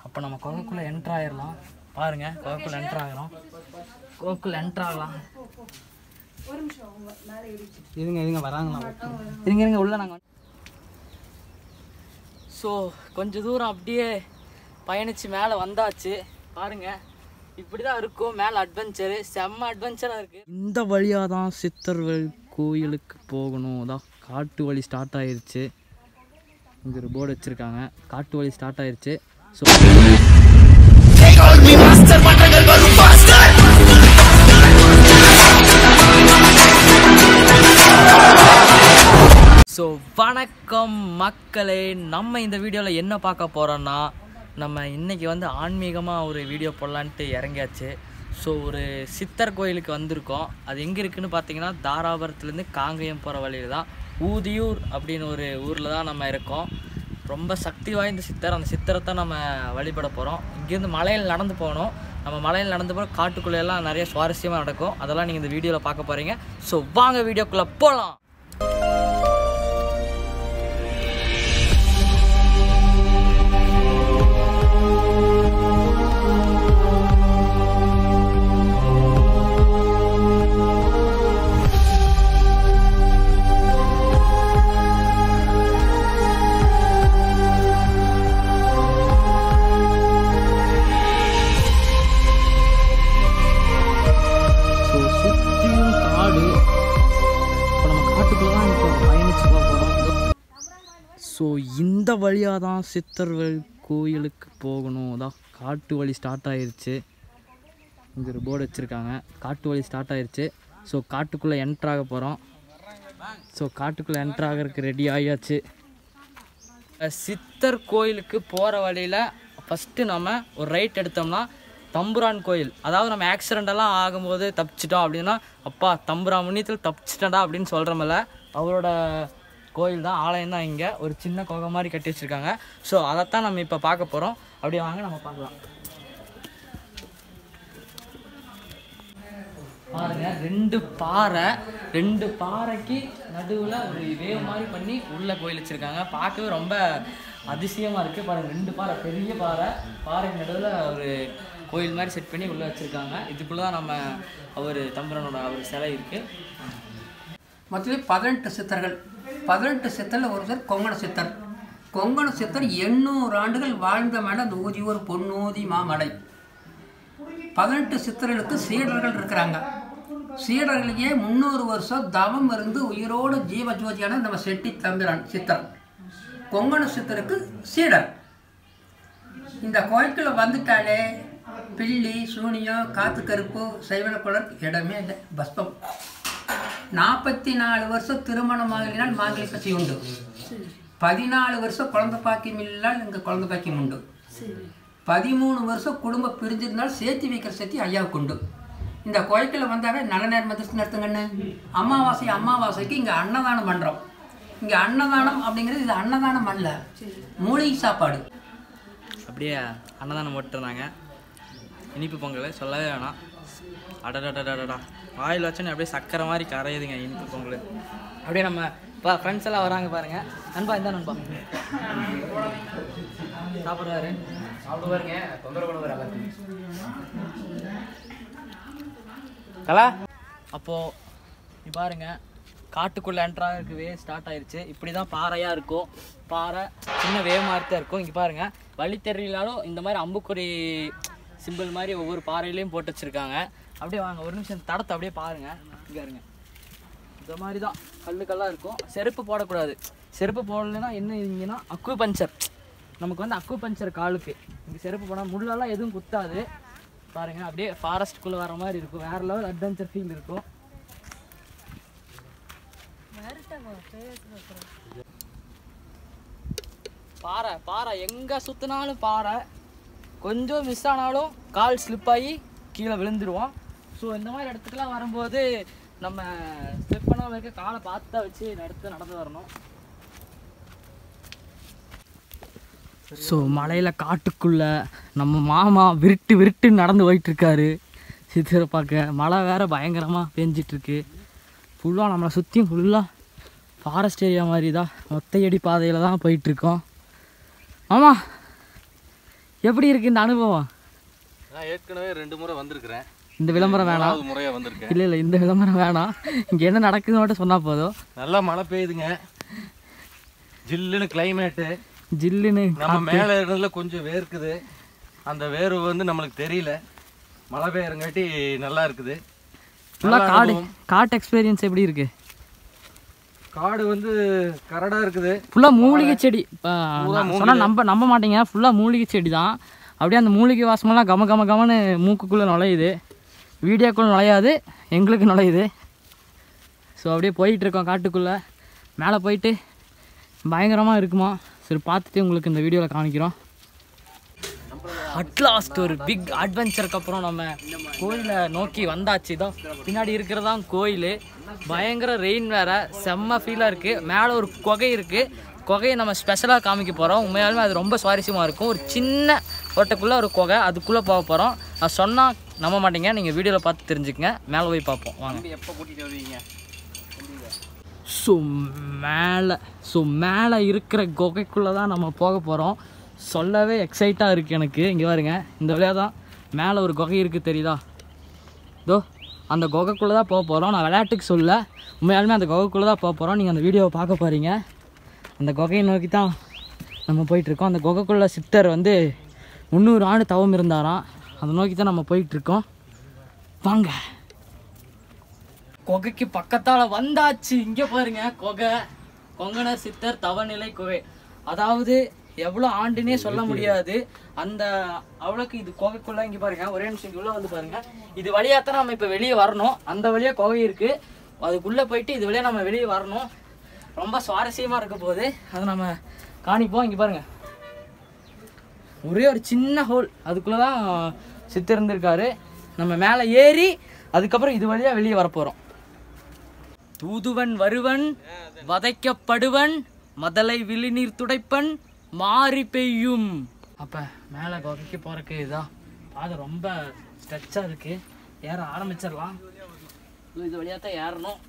அப்போ நம்ம குகைக்குள்ளே என்ட்ரு ஆயிடலாம் பாருங்க குகைக்குள்ளே என்ட்ரு ஆகிறோம் குகைக்குள்ளே என்ட்ரு ஆகலாம் இருங்க இருங்க வராங்களா இருங்க இருங்க உள்ள நாங்கள் ஸோ கொஞ்ச தூரம் அப்படியே பயணிச்சு மேலே வந்தாச்சு பாருங்க இப்படி தான் இருக்கும் மேலே அட்வென்ச்சரு செம்ம அட்வென்ச்சராக இருக்குது இந்த வழியாக தான் சித்தர்கள் கோயிலுக்கு போகணும் அதான் காட்டு வழி ஸ்டார்ட் ஆயிருச்சு இங்கே ஒரு போர்டு வச்சுருக்காங்க காட்டு வழி ஸ்டார்ட் ஆயிருச்சு ஸோ ஸோ வணக்கம் மக்களே நம்ம இந்த வீடியோவில் என்ன பார்க்க போகிறோன்னா நம்ம இன்னைக்கு வந்து ஆன்மீகமாக ஒரு வீடியோ போடலான்ட்டு இறங்கியாச்சு ஸோ ஒரு சித்தர் கோயிலுக்கு வந்திருக்கோம் அது எங்கே இருக்குன்னு பார்த்தீங்கன்னா தாராபுரத்துலேருந்து காங்கேயம் போகிற வழியில் தான் ஊதியூர் அப்படின்னு ஒரு ஊரில் தான் நம்ம இருக்கோம் ரொம்ப சக்தி வாய்ந்த சித்தர் அந்த சித்தரை தான் நம்ம வழிபட போகிறோம் இங்கேருந்து மலையில் நடந்து போகணும் நம்ம மலையில் நடந்து போகிற காட்டுக்குள்ளே எல்லாம் நிறைய சுவாரஸ்யமாக நடக்கும் அதெல்லாம் நீங்கள் இந்த வீடியோவில் பார்க்க போகிறீங்க ஸோ வாங்க வீடியோக்குள்ளே போகலாம் ஸோ சுற்றியும் காடு இப்போ நம்ம காட்டுக்குள்ளே தான் இப்போ பயணிச்சு போக போகிறோம் ஸோ இந்த வழியாக தான் சித்தர்கள் கோயிலுக்கு போகணும் அதான் காட்டு வழி ஸ்டார்ட் ஆயிருச்சு இங்கே ஒரு போர்டு வச்சுருக்காங்க காட்டு வழி ஸ்டார்ட் ஆயிருச்சு ஸோ காட்டுக்குள்ளே என்ட்ராக போகிறோம் ஸோ காட்டுக்குள்ளே என்ட்ராகிறதுக்கு ரெடி ஆகியாச்சு சித்தர் கோயிலுக்கு போகிற வழியில் ஃபஸ்ட்டு நம்ம ஒரு ரைட் எடுத்தோம்னா தம்புரான் கோயில் அதாவது நம்ம ஆக்சிடெண்டெல்லாம் ஆகும்போது தப்பிச்சிட்டோம் அப்படின்னா அப்பா தம்புரான் முன்னியத்தில் தப்பிச்சிட்டடா அப்படின்னு சொல்கிறோமில்ல அவரோட கோயில் தான் ஆலயம் தான் இங்கே ஒரு சின்ன குகை மாதிரி கட்டி வச்சுருக்காங்க ஸோ அதைத்தான் நம்ம இப்போ பார்க்க போகிறோம் அப்படியே வாங்க நம்ம பார்க்கலாம் பாருங்க ரெண்டு பாறை ரெண்டு பாறைக்கு நடுவில் ஒரு வேவ் மாதிரி பண்ணி உள்ள கோயில் வச்சிருக்காங்க பார்க்கவே ரொம்ப அதிசயமாக இருக்குது பாருங்க ரெண்டு பாறை பெரிய பாறை பாறைக்கு நடுவில் ஒரு கோயில் மாதிரி செட் பண்ணி உள்ளே வச்சுருக்காங்க இதுக்குள்ளே தான் நம்ம அவர் தம்புரனோட அவர் சிலை இருக்குது மொத்தத்தில் பதினெட்டு சித்தர்கள் பதினெட்டு சித்தரில் ஒருத்தர் கொங்கண சித்தர் கொங்கண சித்தர் எண்ணூறு ஆண்டுகள் வாழ்ந்த மேலே அந்த ஊதியூர் பொன்னூதி மாமலை பதினெட்டு சித்தர்களுக்கு சீடர்கள் இருக்கிறாங்க சீடர்களையே முந்நூறு வருஷம் தவம் இருந்து உயிரோடு ஜீவ ஜோதியான நம்ம செட்டி தம்பிரான் சித்தர் கொங்கண சித்தருக்கு சீடர் இந்த கோயிலுக்குள்ள வந்துட்டாலே பில்லி சூனியம் காத்து கருப்பு சைவன குளர் இடமே இல்லை பஸ்பம் நாற்பத்தி நாலு வருஷம் திருமணம் ஆகலினால் மாங்கலி பசி உண்டு பதினாலு வருஷம் குழந்தை பாக்கியம் இல்லால் இங்கே குழந்தை பாக்கியம் உண்டு பதிமூணு வருஷம் குடும்பம் பிரிஞ்சிருந்தால் சேர்த்து வைக்கிற சேர்த்தி ஐயாவுக்கு உண்டு இந்த கோயிலுக்குள்ள வந்தாவே நல்ல நேரம் மதிச்சு நடத்துங்கன்னு அமாவாசை அமாவாசைக்கு இங்கே அன்னதானம் பண்ணுறோம் இங்கே அன்னதானம் அப்படிங்கிறது இது அன்னதானம் அல்ல மூலிகை சாப்பாடு அப்படியே அன்னதானம் போட்டுருந்தாங்க இனிப்பு பொங்கல் சொல்லவே வேணாம் அடடடடடா வாயில் வச்சோன்னே அப்படியே சக்கரை மாதிரி கரையுதுங்க இனிப்பு பொங்கல் அப்படியே நம்ம பா ஃப்ரெண்ட்ஸ் எல்லாம் வராங்க பாருங்க நண்பா இந்த நண்பா சாப்பிட்றாரு சாப்பிடுவாருங்க தொந்தரவு பண்ண வராங்க கலா அப்போது நீ பாருங்க காட்டுக்குள்ளே என்ட்ராகிறதுக்கு ஸ்டார்ட் ஆயிருச்சு இப்படி தான் பாறையாக இருக்கும் பாறை சின்ன வேவ் மாதிரி தான் இருக்கும் இங்கே பாருங்க வழி தெரியலாலும் இந்த மாதிரி அம்புக்குறி சிம்பிள் மாதிரி ஒவ்வொரு பாறையிலையும் போட்டு வச்சுருக்காங்க அப்படியே வாங்க ஒரு நிமிஷம் இந்த தடத்தை அப்படியே பாருங்க இங்கே இருங்க இந்த மாதிரி தான் கல்லு கல்லாக இருக்கும் செருப்பு போடக்கூடாது செருப்பு போடலைன்னா என்ன இருந்தீங்கன்னா அக்கு பஞ்சர் நமக்கு வந்து அக்கு பஞ்சர் காலுக்கு இங்கே செருப்பு போனால் முள்ளெல்லாம் எதுவும் குத்தாது பாருங்க அப்படியே ஃபாரஸ்ட்குள்ளே வர மாதிரி இருக்கும் வேற லெவல் அட்வென்ச்சர் ஃபீல் இருக்கும் பாறை பாறை எங்கே சுற்றினாலும் பாறை கொஞ்சம் மிஸ் ஆனாலும் கால் ஸ்லிப் ஆகி கீழே விழுந்துருவோம் ஸோ இந்த மாதிரி இடத்துக்குலாம் வரும்போது நம்ம ஸ்லிப் பண்ணாமல் இருக்க காலை பார்த்து தான் வச்சு நடத்து நடந்து வரணும் ஸோ மலையில் காட்டுக்குள்ள நம்ம மாமா விருட்டு விருட்டு நடந்து போயிட்டு இருக்காரு சித்திரை பார்க்க மழை வேற பயங்கரமாக பெஞ்சிட்ருக்கு ஃபுல்லாக நம்மளை சுற்றியும் ஃபுல்லாக ஃபாரஸ்ட் ஏரியா மாதிரி தான் ஒத்தையடி பாதையில் தான் போயிட்டுருக்கோம் ஆமாம் எப்படி இருக்கு இந்த அனுபவம் நான் ஏற்கனவே ரெண்டு முறை வந்திருக்கிறேன் இந்த விளம்பரம் வேணாம் மூணாவது முறையாக வந்திருக்கேன் இல்லை இல்லை இந்த விளம்பரம் வேணாம் இங்கே என்ன நடக்குதுன்னு மட்டும் சொன்னால் போதும் நல்லா மழை பெய்யுதுங்க ஜில்லுன்னு கிளைமேட்டு ஜில்லுன்னு நம்ம மேலே இருந்ததுல கொஞ்சம் வேர்க்குது அந்த வேர்வு வந்து நம்மளுக்கு தெரியல மழை பெய்யறங்காட்டி நல்லா இருக்குது ஃபுல்லாக நல்ல காடு அனுபவம். காட்டு எக்ஸ்பீரியன்ஸ் எப்படி இருக்கு காடு வந்து கரடா இருக்குது ஃபுல்லாக மூலிகை செடி இப்போ பூரா சொன்னால் நம்ப நம்ப மாட்டீங்க ஃபுல்லாக மூலிகை செடி தான் அப்படியே அந்த மூலிகை வாசமெல்லாம் கம கம கமன்னு மூக்குக்குள்ளே நுழையுது வீடியோக்குள்ளே நுழையாது எங்களுக்கு நுழையுது ஸோ அப்படியே போயிட்டு இருக்கோம் காட்டுக்குள்ளே மேலே போயிட்டு பயங்கரமாக இருக்குமா சரி பார்த்துட்டு உங்களுக்கு இந்த வீடியோவில் காமிக்கிறோம் அட்லாஸ்ட் ஒரு பிக் அட்வென்ச்சருக்கு அப்புறம் நம்ம கோயிலை நோக்கி வந்தாச்சு தான் பின்னாடி இருக்கிறதான் கோயில் பயங்கர ரெயின் வேற செம்ம ஃபீலாக இருக்குது மேலே ஒரு குகை இருக்குது குகையை நம்ம ஸ்பெஷலாக காமிக்க போகிறோம் உண்மையாலுமே அது ரொம்ப சுவாரஸ்யமாக இருக்கும் ஒரு சின்ன ஓட்டக்குள்ளே ஒரு குகை அதுக்குள்ளே போக போகிறோம் அது சொன்னால் நம்ப மாட்டீங்க நீங்கள் வீடியோவில் பார்த்து தெரிஞ்சுக்கங்க மேலே போய் பார்ப்போம் வாங்க எப்போ கூட்டிகிட்டு வருவீங்க ஸோ மேலே ஸோ மேலே இருக்கிற குகைக்குள்ளே தான் நம்ம போக போகிறோம் சொல்லவே எக்ஸைட்டாக இருக்குது எனக்கு இங்கே பாருங்க இந்த வழியாக தான் மேலே ஒரு குகை இருக்குது தெரியுதா இதோ அந்த குகைக்குள்ளே தான் போக போகிறோம் நான் விளையாட்டுக்கு சொல்ல உண்மையாலுமே அந்த குகைக்குள்ளே தான் போக போகிறோம் நீங்கள் அந்த வீடியோவை பார்க்க போகிறீங்க அந்த குகையை நோக்கி தான் நம்ம போயிட்டுருக்கோம் அந்த குகைக்குள்ளே சித்தர் வந்து முந்நூறு ஆண்டு தவம் இருந்தாராம் அதை நோக்கி தான் நம்ம போயிட்டுருக்கோம் வாங்க குகைக்கு பக்கத்தால வந்தாச்சு இங்க பாருங்க குகை கொங்கண சித்தர் தவநிலை குகை அதாவது எவ்வளவு ஆண்டுனே சொல்ல முடியாது அந்த அவ்வளோக்கு இது குகைக்குள்ள இங்க பாருங்க ஒரே நிமிஷம் இங்க உள்ள வந்து பாருங்க இது வழியா தான் நம்ம இப்ப வெளியே வரணும் அந்த வழியா குகை இருக்கு அதுக்குள்ள போயிட்டு இது வழியா நம்ம வெளியே வரணும் ரொம்ப சுவாரஸ்யமா இருக்க போகுது அதை நம்ம காணிப்போம் இங்க பாருங்க ஒரே ஒரு சின்ன ஹோல் அதுக்குள்ள தான் சித்தர் இருந்திருக்காரு நம்ம மேலே ஏறி அதுக்கப்புறம் இது வழியா வெளியே வரப்போகிறோம் தூதுவன் வருவன் வதைக்கப்படுவன் மதலை விழிநீர் துடைப்பன் மாறி பெய்யும் அப்போ மேலே குகைக்கு போகிறக்கு இதான் பாதை ரொம்ப ஸ்ட்ரெச்சாக இருக்கு ஏற ஆரம்பிச்சிடலாம் இது வழியாக தான் ஏறணும்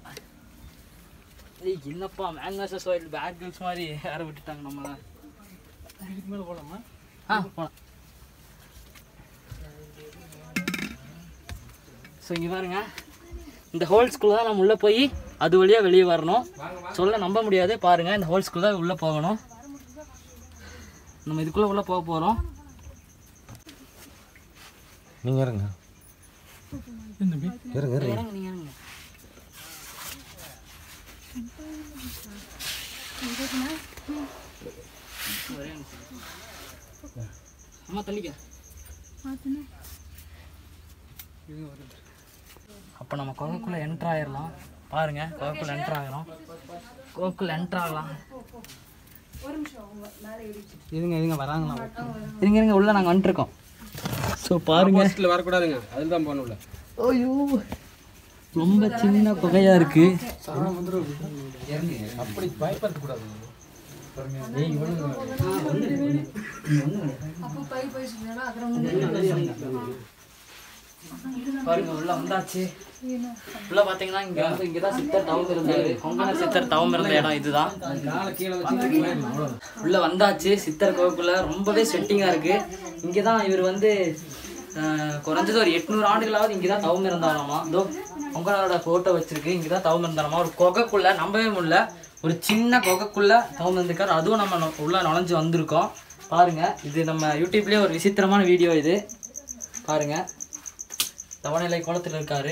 ஏய் என்னப்பா மேங்கோசஸ் ஒயிட் பேக் கேர்ள்ஸ் மாதிரி ஏற விட்டுட்டாங்க நம்மளை இதுக்கு மேலே போகலாமா ஆ போகலாம் ஸோ இங்கே பாருங்க இந்த ஹோல்ஸ்குள்ளே தான் நம்ம உள்ளே போய் அது வழியாக வெளியே வரணும் சொல்ல நம்ப முடியாது பாருங்கள் இந்த ஹோல்ஸ்குள்ளே தான் உள்ளே போகணும் நம்ம இதுக்குள்ளே உள்ளே போக போகிறோம் நீங்கள் இருங்க இருங்க இருங்க இறங்க நீங்கள் இறங்க ஒரே நிமிஷம். அம்மா தள்ளிக்க அப்போ நம்ம குகைக்குள்ளே என்ட்ரு ஆயிடலாம் பாருங்க குகைக்குள்ளே என்ட்ரு ஆகிறோம் குகைக்குள்ளே என்ட்ரு ஆகலாம் இதுங்க இதுங்க வராங்களா இருங்க இருங்க உள்ள நாங்கள் வந்துட்டுருக்கோம் ஸோ பாருங்க வரக்கூடாதுங்க அதில் தான் போகணும்ல ஐயோ ரொம்ப சின்ன குகையா இருக்கு அப்படி பயப்படுத்தக்கூடாது பாருங்க உள்ள வந்தாச்சு உள்ள பாத்தீங்கன்னா இங்க வந்து இங்கதான் சித்தர் தவம் இருந்தாரு கொங்கண சித்தர் தவம் இருந்த இடம் இதுதான் உள்ள வந்தாச்சு சித்தர் கோவிலுக்குள்ள ரொம்பவே செட்டிங்கா இருக்கு இங்கதான் இவர் வந்து அஹ், குறைஞ்சது ஒரு எட்நூறு ஆண்டுகளாவது இங்கதான் தவம் இருந்தாராமா இதோ பொங்கலோட போட்டோ வச்சிருக்கு இங்கதான் தவம் இருந்தாராமா ஒரு குகைக்குள்ள நம்பவே முடியல ஒரு சின்ன குகைக்குள்ள தவம் இருந்திருக்காரு அதுவும் நம்ம நொ- உள்ள நுழைஞ்சு வந்திருக்கோம் பாருங்க இது நம்ம யூடியூப்லயே ஒரு விசித்திரமான வீடியோ இது பாருங்க தவநிலை கோலத்தில் இருக்காரு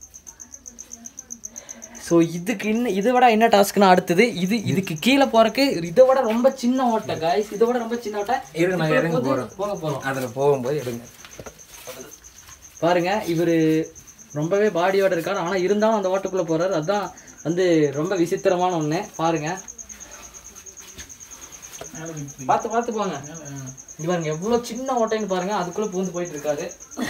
ஸோ இதுக்கு இன்னும் இதை விட என்ன டாஸ்க்னா அடுத்தது இது இதுக்கு கீழே போறக்கு இதை விட ரொம்ப சின்ன ஓட்டை காய்ஸ் இதை விட ரொம்ப சின்ன ஓட்டை இருங்க, நான் இறங்க போது போறேன். போக போறோம் அதில் போகும்போது எடுங்க பாருங்க இவரு ரொம்பவே பாடியோட இருக்காரு ஆனா இருந்தாலும் அந்த ஓட்டுக்குள்ள போறாரு அதான் வந்து ரொம்ப விசித்திரமான ஒண்ணு பாருங்க பார்த்து பார்த்து போங்க இங்க பாருங்க எவ்வளவு சின்ன ஓட்டைன்னு பாருங்க அதுக்குள்ள பூந்து போயிட்டு இருக்காரு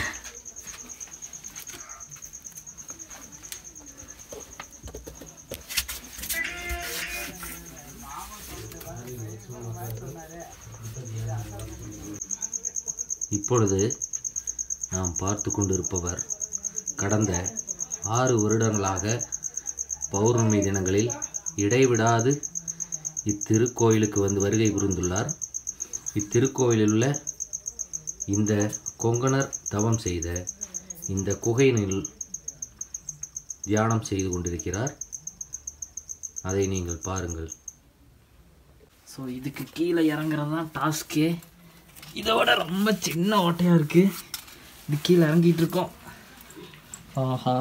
இப்பொழுது நாம் பார்த்து கொண்டிருப்பவர் கடந்த ஆறு வருடங்களாக பௌர்ணமி தினங்களில் இடைவிடாது இத்திருக்கோயிலுக்கு வந்து வருகை புரிந்துள்ளார் இத்திருக்கோயிலில் உள்ள இந்த கொங்கணர் தவம் செய்த இந்த குகையினில் தியானம் செய்து கொண்டிருக்கிறார் அதை நீங்கள் பாருங்கள் ஸோ இதுக்கு கீழே இறங்குறது தான் டாஸ்க்கு இதை விட ரொம்ப சின்ன ஓட்டையாக இருக்குது இது கீழே இறங்கிட்டு இருக்கோம் ஆஹா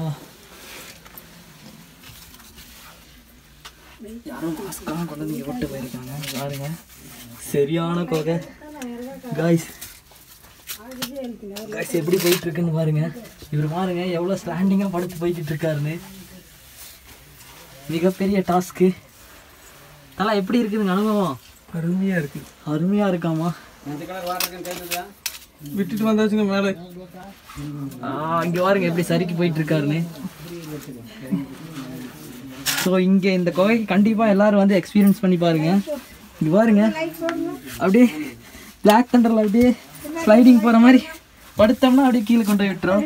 யாரும் மாஸ்கெல்லாம் கொண்டு வந்து இங்கே விட்டு போயிருக்காங்க பாருங்க சரியான கொகை காய்ஸ் காய்ஸ் எப்படி போயிட்டு இருக்குன்னு பாருங்க இவர் பாருங்க எவ்வளோ ஸ்டாண்டிங்காக படுத்து போய்கிட்டு இருக்காருன்னு மிகப்பெரிய டாஸ்க்கு தலா எப்படி இருக்குதுங்க அனுபவம் அருமையா இருக்கு அருமையா இருக்காமா விட்டுட்டு வந்தாச்சுங்க மேலே ஆ, இங்க பாருங்க எப்படி சறுக்கி போயிட்டு இருக்காருன்னு ஸோ இங்க இந்த குகைக்கு கண்டிப்பா எல்லாரும் வந்து எக்ஸ்பீரியன்ஸ் பண்ணி பாருங்க இங்க பாருங்க அப்படியே பிளாக் தண்டர்ல அப்படியே ஸ்லைடிங் போற மாதிரி படுத்தோம்னா அப்படியே கீழே கொண்டு போய் விட்டுரும்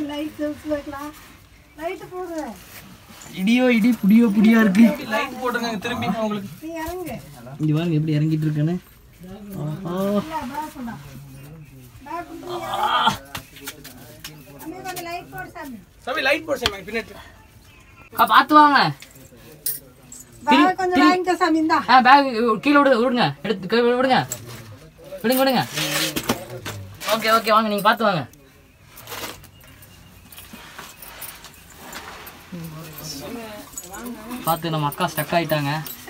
இடியோ இடி புடியோ புடியா இருக்கு லைட் போட்டுங்க திரும்பி உங்களுக்கு இங்க பாருங்க எப்படி இறங்கிட்டு இருக்குன்னு ஆஹா. சாமி லைட் போடு சாமி பின்னாடி அக்கா, பார்த்து வாங்க ஆ பேக் கீழே விடுங்க விடுங்க எடுத்து கீழே விடுங்க விடுங்க விடுங்க ஓகே ஓகே வாங்க நீங்க பார்த்து வாங்க பார்த்து நம்ம அக்கா ஸ்டக் ஆயிட்டாங்க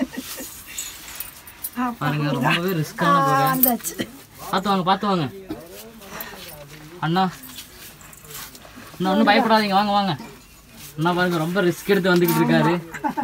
பாருங்க ரொம்பவே ரிஸ்கான போக பார்த்து வாங்க பார்த்து வாங்க அண்ணா அண்ணா ஒன்றும் பயப்படாதீங்க வாங்க வாங்க அண்ணா பாருங்க ரொம்ப ரிஸ்க் எடுத்து வந்துகிட்டு இருக்காரு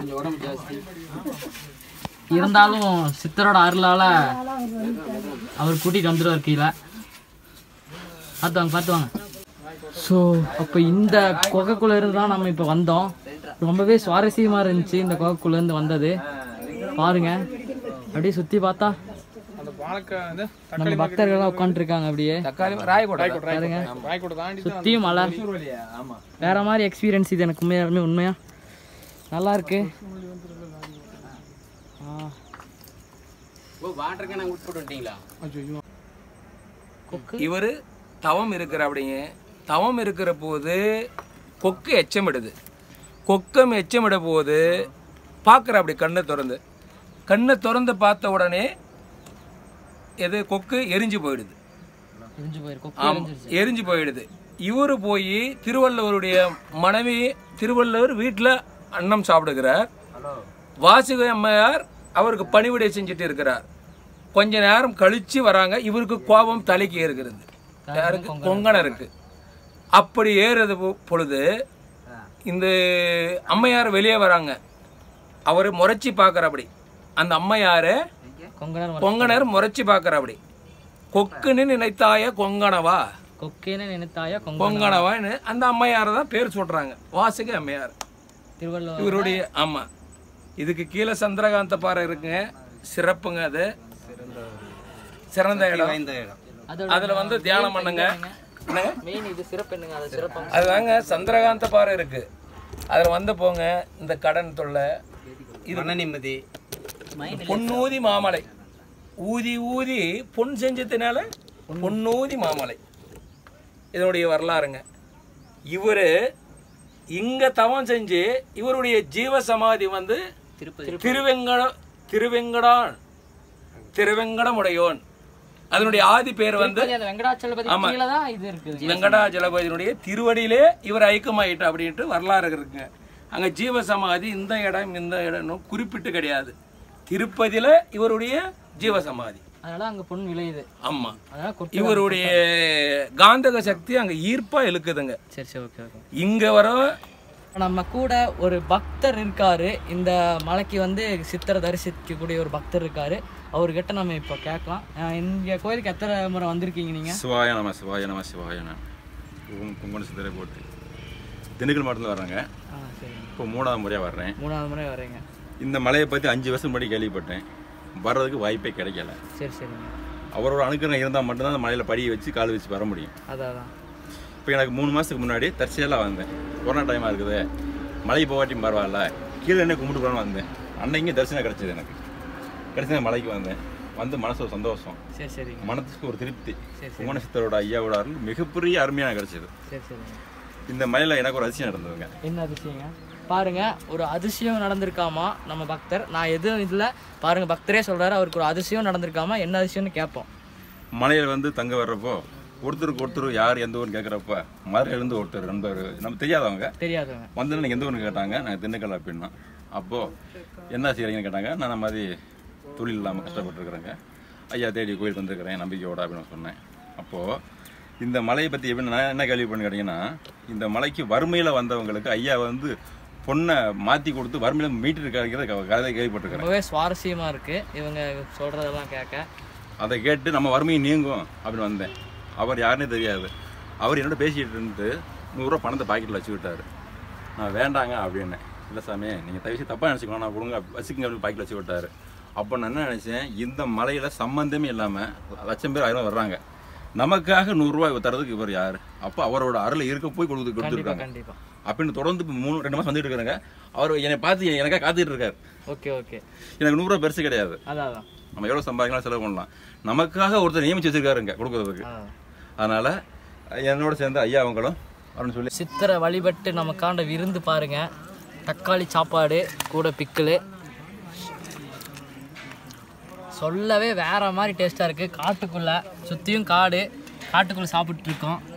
இருந்தாலும் சித்தரோட அருளால அவர் கூட்டிட்டு வந்துடுவார் கீழே பார்த்து வாங்க பார்த்து வாங்க ஸோ அப்போ இந்த குகைக்குள்ள இருந்து தான் நம்ம இப்போ வந்தோம் ரொம்பவே சுவாரஸ்யமாக இருந்துச்சு இந்த குகைக்குள்ள இருந்து வந்தது பாருங்க அப்படியே சுற்றி பார்த்தா அந்த பாலக்கா வந்து நம்ம பக்தர்கள்லாம் உட்காந்துருக்காங்க அப்படியே தக்காளி ராயக்கோட்டை பாருங்க ராயக்கோட்டை தாண்டி சுற்றியும் மலை வழியா ஆமா வேற மாதிரி எக்ஸ்பீரியன்ஸ் இது எனக்கு உண்மையாலுமே உண்மையா நல்லா இருக்கு ஆ. இவர் தவம் இருக்கிற அப்படிங்க தவம் இருக்கிற போது கொக்கு எச்சமிடுது கொக்கம் எச்சமிட போது பார்க்குற அப்படி கண்ணை திறந்து கண்ணை திறந்து பார்த்த உடனே எது கொக்கு எரிஞ்சு போயிடுது எரிஞ்சு போயிருக்கு ஆம், எரிஞ்சு போயிடுது இவர் போய் திருவள்ளுவருடைய மனைவி திருவள்ளுவர் வீட்டில் அன்னம் சாப்பிடுகிறார் வாசுகி அம்மையார் அவருக்கு பணிவிடை செஞ்சுட்டு இருக்கிறார் கொஞ்ச நேரம் கழிச்சு வராங்க இவருக்கு கோபம் தலைக்கு ஏறுகிறது யாருக்கு கொங்கணருக்கு அப்படி ஏறுறது பொ- பொழுது இந்த அம்மையார் வெளியே வராங்க அவர் முறைச்சி பார்க்குறபடி அந்த அம்மையாரை கொங்கணர் கொங்கணர் முறைச்சி பார்க்குறபடி கொக்குன்னு நினைத்தாய கொங்கணவா கொக்கேன்னு நினைத்தாயா கொங்க கொங்கணவான்னு அந்த அம்மையாரை தான் பேர் சொல்றாங்க வாசுகி அம்மையார் திருவள்ளுவர் இவருடைய ஆமா இதுக்கு கீழே சந்திரகாந்த பாறை இருக்குங்க சிறப்புங்க அது சிறந்த இடம் அதோட அதுல வந்து தியானம் பண்ணுங்க என்னங்க மெயின் இது சிறப்பு என்னங்க அது சிறப்பு அதுதாங்க சந்திரகாந்த பாறை இருக்கு அதுல வந்து போங்க இந்த கடன் தொல்லை இது நிம்மதி பொன்னூதி மாமலை ஊதி ஊதி பொன் செஞ்சதுனால பொன்னூதி மாமலை இதனுடைய வரலாறுங்க இவர் இங்க தவம் செஞ்சு இவருடைய ஜீவ சமாதி வந்து திருவெங்கட திருவெங்கடான் திருவெங்கடமுடையோன் அதனுடைய ஆதி பேர் வந்து அந்த வெங்கடாச்சலபதி கீழே தான் இது இருக்குது வெங்கடாஜலபதியினுடைய திருவடியிலே இவர் ஐக்கியமாயிட்டு அப்படின்ட்டு வரலாறு இருக்குங்க அங்க ஜீவ சமாதி இந்த இடம் இந்த இடம்னு குறிப்பிட்டு கிடையாது திருப்பதியில இவருடைய ஜீவ சமாதி அதனால அங்க பொன் விளையுது ஆமா அதனால கொட்டி இவருடைய காந்தக சக்தி அங்க ஈர்ப்பா இழுக்குதுங்க சரி சரி ஓகே ஓகே இங்க வர நம்ம கூட ஒரு பக்தர் இருக்காரு இந்த மலைக்கு வந்து சித்தரை தரிசிக்கக்கூடிய ஒரு பக்தர் இருக்காரு அவர்கிட்ட நம்ம இப்போ கேட்கலாம் அஹ் இந்த கோயிலுக்கு எத்தனை முறை வந்திருக்கீங்க நீங்க சிவாய நம சிவாய நம சிவாய நம ஓம் கும்பன சித்தரை போட்டு திண்டுக்கல் மாவட்டத்தில் வர்றாங்க ஆ சரி இப்போ மூணாவது முறையாக வர்றேன் மூணாவது முறை வரீங்க இந்த மலையை பற்றி அஞ்சு வருஷம் முன்னாடி கேள்விப்பட்டேன் வர்றதுக்கு வாய்ப்பே கிடைக்கல சரி சரிங்க அவரோட அனுக்கிரகம் இருந்தால் மட்டும்தான் அந்த மலையில் படியை வச்சு கால் வச்சு வர முடியும் அதான் அதான் இப்போ எனக்கு மூணு மாதத்துக்கு முன்னாடி தற்செயலாக வந்தேன் கொரோனா டைமாக இருக்குது மலை போகாட்டியும் பரவாயில்ல கீழே என்ன கும்பிட்டு போகலான்னு வந்தேன் அன்னைக்கு தரிசனம் கிடச்சிது எனக்கு கிடச்சி நான் மலைக்கு வந்தேன் வந்து மனசு ஒரு சந்தோஷம் சரி சரிங்க மனசுக்கு ஒரு திருப்தி சரி, குங்கண சித்தரோட ஐயாவோட அருள் மிகப்பெரிய அருமையாக கிடைச்சது சரி சரிங்க இந்த மலையில் எனக்கு ஒரு அதிசயம் நடந்ததுங்க என்ன அதிசயங்க பாருங்க ஒரு அதிசயம் நடந்திருக்காமா நம்ம பக்தர் நான் எதுவும் இல்லை பாருங்க பக்தரே சொல்றாரு அவருக்கு ஒரு அதிசயம் நடந்திருக்காமா என்ன அதிசயம்னு கேட்போம் மலையில் வந்து தங்க வர்றப்போ ஒருத்தருக்கு ஒருத்தர் யார் எந்த ஊர்னு கேட்குறப்ப மதுரையிலேருந்து ஒருத்தர் நண்பர் நம்ம தெரியாதவங்க தெரியாதவங்க வந்து நீங்கள் எந்த ஊர்னு கேட்டாங்க நாங்கள் திண்டுக்கல் அப்படின்னா அப்போது என்ன செய்கிறீங்கன்னு கேட்டாங்க நான் இந்த மாதிரி தொழில் இல்லாமல் கஷ்டப்பட்டுருக்குறேங்க ஐயா தேடி கோயிலுக்கு வந்திருக்கிறேன் நம்பிக்கையோட அப்படின்னு சொன்னேன் அப்போது இந்த மலையை பற்றி எப்படி நான் என்ன கேள்வி பண்ணி கேட்டிங்கன்னா இந்த மலைக்கு வறுமையில் வந்தவங்களுக்கு ஐயா வந்து பொண்ணை மாற்றி கொடுத்து வறுமையில் மீட்டு இருக்காங்கிறத கதை கேள்விப்பட்டிருக்கிறேன் ரொம்பவே சுவாரஸ்யமா இருக்கு இவங்க சொல்றதெல்லாம் கேட்க அதை கேட்டு நம்ம வறுமையை நீங்கும் அப்படின்னு வந்தேன் அவர் யாருன்னே தெரியாது அவர் என்னோட பேசிகிட்டு இருந்து நூறுரூவா பணத்தை பாக்கெட்டில் வச்சுக்கிட்டாரு நான் வேண்டாங்க அப்படின்னேன் இல்லை சாமி நீங்கள் தயவு செய்து தப்பாக நினச்சிக்கலாம் நான் கொடுங்க வச்சுக்கங்க அப்படின்னு பாக்கெட்டில் வச்சு விட்டாரு அப்போ நான் என்ன நினச்சேன் இந்த மலையில் சம்மந்தமே இல்லாமல் லட்சம் பேர் ஆயிரம் வர்றாங்க நமக்காக நூறுரூவா தரதுக்கு இவர் யார் அப்போ அவரோட அருள் இருக்க போய் கொடுத்து கண்டிப்பா கொடுத்துருக்காங்க கண்டிப்பா அப்படின்னு தொடர்ந்து இப்போ மூணு ரெண்டு மாதம் வந்துட்டு இருக்கிறாங்க அவர் என்னை பார்த்து எனக்காக காத்துட்டு இருக்காரு ஓகே ஓகே எனக்கு நூறுரூவா பெருசு கிடையாது அதான் அதான் நம்ம எவ்வளோ சம்பாதிக்கலாம் செலவு பண்ணலாம் நமக்காக ஒருத்தர் நியமிச்சு வச்சிருக்காருங்க கொடுக்கறதுக்கு அதான். அதனால என்னோட சேர்ந்து ஐயா அவங்களும் அப்படின்னு சொல்லி சித்தரை வழிபட்டு நமக்காண்ட விருந்து பாருங்க தக்காளி சாப்பாடு கூட பிக்கிளு சொல்லவே வேற மாதிரி டேஸ்ட்டாக இருக்குது காட்டுக்குள்ளே சுற்றியும் காடு காட்டுக்குள்ளே சாப்பிட்டு இருக்கோம்